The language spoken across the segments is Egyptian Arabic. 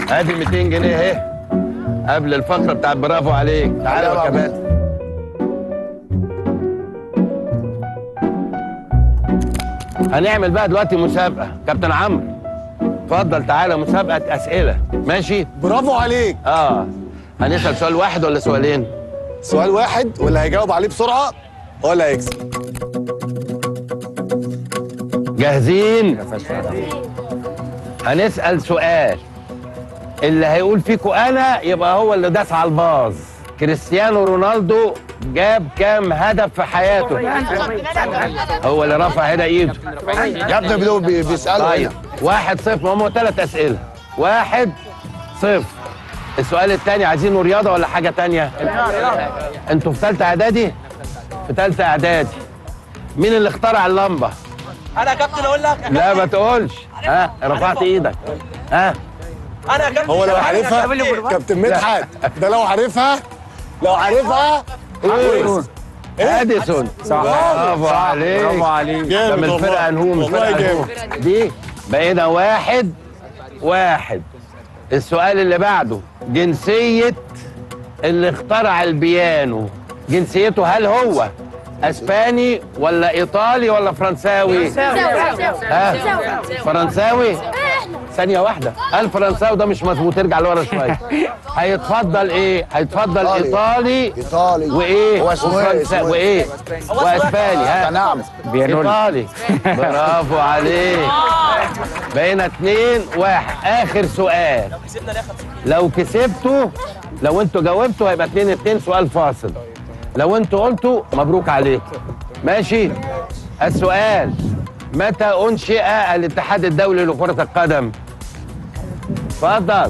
ادي 200 جنيه اهي قبل الفقره بتاعت برافو عليك تعالى يا كباتن هنعمل بقى دلوقتي مسابقه كابتن عمرو اتفضل تعالى مسابقه اسئله ماشي برافو عليك اه هنسال سؤال واحد ولا سؤالين سؤال واحد واللي هيجاوب عليه بسرعه هو اللي هيكسب جاهزين هنسال سؤال اللي هيقول فيكوا انا يبقى هو اللي داس على الباص كريستيانو رونالدو جاب كام هدف في حياته هو اللي رفع هنا ايده يا ابني بدول بي- بيسالوا طيب هنا واحد صفر ما هم ثلاث اسئله واحد صفر السؤال الثاني عايزينه رياضه ولا حاجه تانية انتوا في ثالثه اعدادي في ثالثه اعدادي مين اللي اخترع اللمبه انا يا كابتن اقول لك لا ما تقولش ها رفعت ايدك ها انا يا كابتن هو لو أنا يا عارفها كابتن. كابتن مدحت ده لو عارفها لو عارفها قول اديسون صح برافو عليك برافو عليك ده جامد من والله. الفرقه انهوم والله الفرقه انهوم دي بقينا واحد واحد السؤال اللي بعده جنسية اللي اخترع البيانو جنسيته هل هو اسباني ولا ايطالي ولا فرنساوي ها فرنساوي ثانية واحدة الفرنساوي ده مش مظبوط ارجع لورا شوية هيتفضل ايه؟ هيتفضل إيطالي. ايطالي ايطالي وايه؟ هو اسمه ايه؟ وفرنسا- اسمه ايه؟ وايه؟ واسباني ها نعم ايطالي برافو عليك بقينا اتنين واحد اخر سؤال كسبنا ناخد لو كسبتوا لو انتوا جاوبتوا هيبقى اتنين اتنين سؤال فاصل لو انتوا قلتوا مبروك عليكم ماشي السؤال متى انشئ الاتحاد الدولي لكرة القدم اتفضل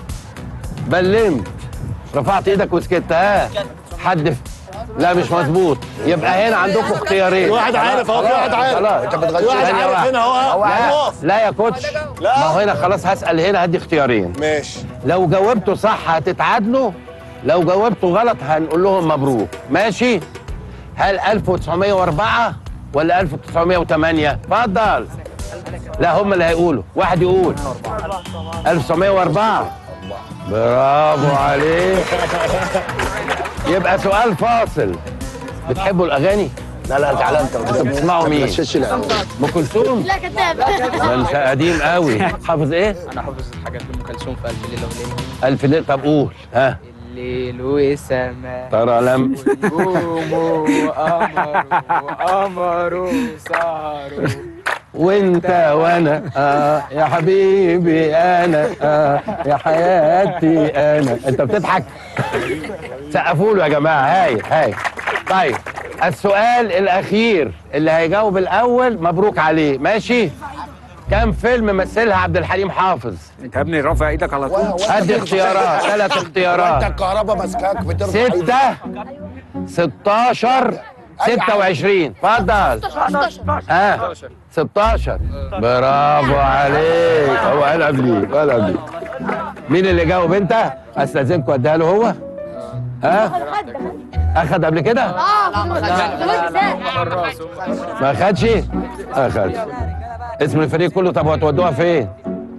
بلمت رفعت ايدك وسكت ها حد ف- لا مش مظبوط يبقى هنا عندكم اختيارين في واحد عارف اهو في واحد عارف خلاص انت بتغش في واحد ثانية عارف واحدة. هنا اهو لا خلاص لا يا كوتش لا. ما هو هنا خلاص هسأل هنا هدي اختيارين ماشي لو جاوبتوا صح هتتعادلوا لو جاوبتوا غلط هنقول لهم مبروك ماشي هل 1904 ولا 1908 اتفضل لا هم اللي هيقولوا واحد يقول 1904 برافو عليك يبقى سؤال فاصل بتحبوا الاغاني لا لا تعالى انت انتوا بتسمعوا مين غشش العيال ام كلثوم لا كذاب ده انت قديم قوي حافظ ايه انا حافظ حاجات لام كلثوم في الف ليله وليله الف ليله طب قول ها الليل والسماء ترى لم نجوم وقمر وقمر وسهر وانت وانا آه يا حبيبي انا آه يا حياتي انا انت بتضحك سقفوا له يا جماعه هاي هاي طيب السؤال الاخير اللي هيجاوب الاول مبروك عليه ماشي كم فيلم مثلها عبد الحليم حافظ انت يا ابني رافع ايدك على طول ادي اختيارات ثلاث انت اختيارات الكهرباء ماسكاك بترفع ايدك. ستة 16 26 اتفضل 16 ها 16 برافو عليك هو قال قبليك قال قبليك مين اللي جاوب انت؟ استاذنكم اديها له هو؟ ها؟ اخد قبل كده؟ اه ما اخدش؟ اخد اسم الفريق كله طب هتودوها فين؟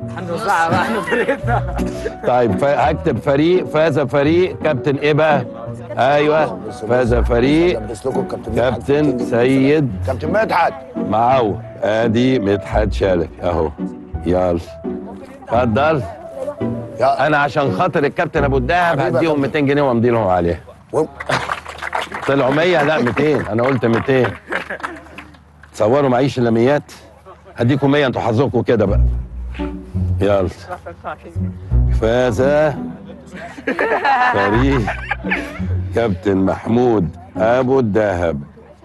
طيب ف- هكتب فريق فاز فريق كابتن ايه بقى؟ ايوه فاز فريق لبس لكم الكابتن كابتن سيد كابتن مدحت معه ادي مدحت شلبي اهو يلا اتفضل يا انا عشان خاطر الكابتن ابو الدهب حبيبي يا هديهم 200 جنيه وامضي لهم عليها و- طلعوا 100 لا 200 انا قلت 200 تصوروا معيش الا 100 هديكم 100 انتوا حظكم كده بقى يلا فاز فريق كابتن محمود ابو الدهب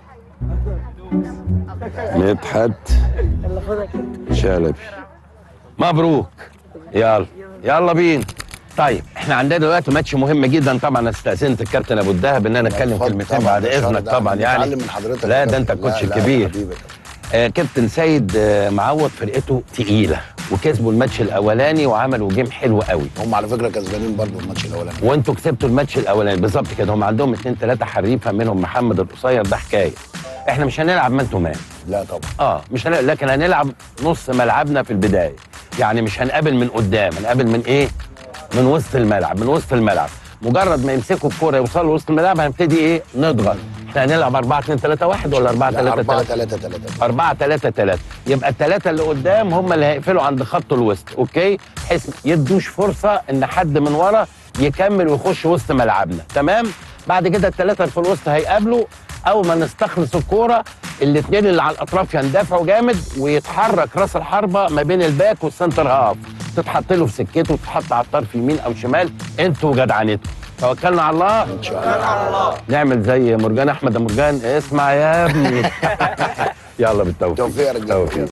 مدحت شلبي مبروك يلا يلا بينا طيب احنا عندنا دلوقتي ماتش مهم جدا طبعا استاذنت الكابتن ابو الدهب ان انا اتكلم اتفضل كلمتين طبعاً، بعد ده شرف اذنك ده. طبعا أنا يعني بتعلم من حضرتك لا يا ده انت كابتن. الكوتش لا، لا، الكبير حبيبي. آه كابتن سيد آه معوض فرقته تقيله وكسبوا الماتش الاولاني وعملوا جيم حلو قوي هم على فكره كسبانين برضه الماتش الاولاني وانتوا كسبتوا الماتش الاولاني بالظبط كده هم عندهم اثنين ثلاثه حريفه منهم محمد القصير ده حكايه احنا مش هنلعب مان تو مان لا طبعا اه مش هنلعب لكن هنلعب نص ملعبنا في البدايه يعني مش هنقابل من قدام هنقابل من ايه من وسط الملعب من وسط الملعب مجرد ما يمسكوا الكوره يوصلوا وسط الملعب هنبتدي ايه نضغط احنا هنلعب 4 2 3 1 ولا 4 3 4 3 3 3 4 3 3 يبقى الثلاثه اللي قدام هم اللي هيقفلوا عند خط الوسط اوكي بحيث يدوش فرصه ان حد من ورا يكمل ويخش وسط ملعبنا تمام بعد كده الثلاثه اللي في الوسط هيقابلوا اول ما نستخلص الكوره الاثنين اللي على الاطراف يندفعوا جامد ويتحرك راس الحربه ما بين الباك والسنتر هاف تتحط له في سكته وتتحط على الطرف يمين او شمال انتوا وجدعنتكم توكلنا على الله ان شاء الله نعمل زي مرجان احمد يا مرجان اسمع يا ابني يلا بالتوفيق توفيق يا رجاله توفيق